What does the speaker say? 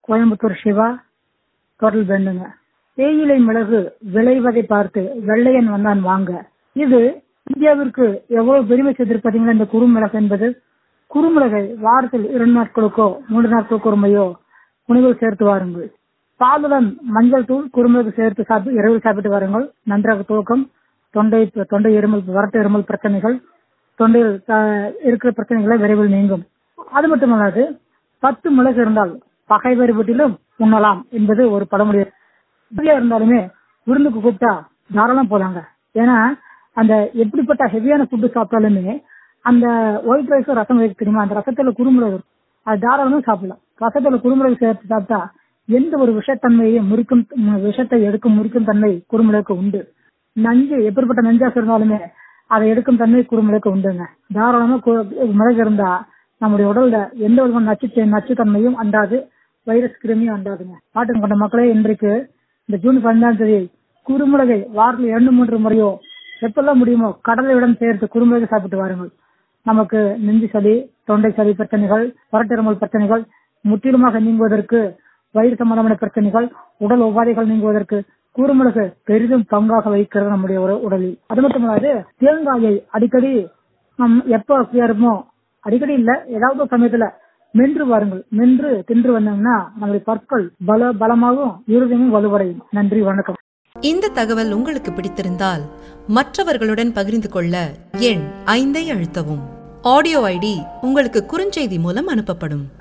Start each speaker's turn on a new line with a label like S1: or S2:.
S1: கோயம்புத்தூர் சிவா தொடர்பு வேண்டுங்க தேயிலை மிளகு விளைவதை பார்த்து வெள்ளையன் வந்தான் வாங்க இது இந்தியாவிற்கு எவ்வளவு பெருமை செய்திருப்பீங்களா இந்த குறுமிளகு என்பது குறுமிளகை வாரத்தில் இரண்டு நாட்களுக்கோ மூன்று நாட்களுக்கோ ஒருமையோ உணவில் சேர்த்து வாருங்கள் பாலுடன் மஞ்சள் தூள் குறுமிளகு சேர்த்து சாப்பிட்டு இரவில் சாப்பிட்டு வாருங்கள் நன்றாக தூக்கம் தொண்டை தொண்டை இருமல் வறட்டு இருமல் பிரச்சனைகள் தொண்டையில் அஹ், இருக்கிற பிரச்சனைகளை விரைவில் நீங்கும் அது மட்டுமல்லாது பத்து மிளகு இருந்தால் பகைவர் வீட்டிலும் உண்ணலாம் என்பது ஒரு பழமொழி எப்படியா இருந்தாலுமே விருந்துக்கு கூப்பிட்டா தாராளம் போலாங்க ஏன்னா அந்த எப்படிப்பட்ட ஹெவியான ஃபுட்டு சாப்பிட்டாலுமே அந்த ஒயிட் ரைஸ் ரசம் வைக்க தெரியுமா அந்த ரசத்துல குறுமிளகு இருக்கும். அது தாராளமா சாப்பிடலாம் ரசத்துல குறுமிளகு சேர்த்து சாப்பிட்டா எந்த ஒரு விஷத்தன்மையையும் முறிக்கும் ம், விஷத்தை எடுக்கும் முறிக்கும் தன்மை குறுமிளகுக்கு உண்டு நஞ்சு எப்படிப்பட்ட நஞ்சாக இருந்தாலுமே அதை எடுக்கும் தன்மை குறுமிளகு உண்டுங்க தாராளமா கு- மிளகு இருந்தா நம்முடைய உடல்ல எந்த விதமான நச்சு நச்சுத்தன்மையும் அண்டாது வைரஸ் கிருமியும் அண்டாதுங்க நாட்டம் கொண்ட மக்களே இன்றைக்கு இந்த ஜூன் பதினாலாம் தேதி குறுமிளகை வாரத்தில் இரண்டு மூன்று முறையோ எப்பெல்லாம் முடியுமோ கடலையுடன் சேர்த்து குறுமிளகை சாப்பிட்டு வாருங்கள் நமக்கு நெஞ்சு சளி தொண்டை சளி பிரச்சனைகள் வறட்டிருமல் பிரச்சனைகள் முற்றிலுமாக நீங்குவதற்கு வயிறு சம்பந்தமான பிரச்சனைகள் உடல் உபாதைகள் நீங்குவதற்கு குறுமிளகு பெரிதும் பங்காக வகிக்கிறது நம்முடைய உட- உடலில் அது மட்டுமல்லாது தேங்காயை அடிக்கடி நம் எப்ப ஃப்ரீயா இருப்போமோ அடிக்கடி இல்ல ஏதாவது ஒரு சமயத்துல மென்று வாருங்கள் மென்று தின்று வந்தாங்கன்னா நம்முடைய பற்கள் பல பலமாகவும் இருதயமும் வலுவடையும் நன்றி வணக்கம்
S2: இந்த தகவல் உங்களுக்கு பிடித்திருந்தால் மற்றவர்களுடன் பகிர்ந்து கொள்ள எண் ஐந்தை அழுத்தவும் ஆடியோ ஐடி உங்களுக்கு குறுஞ்செய்தி மூலம் அனுப்பப்படும்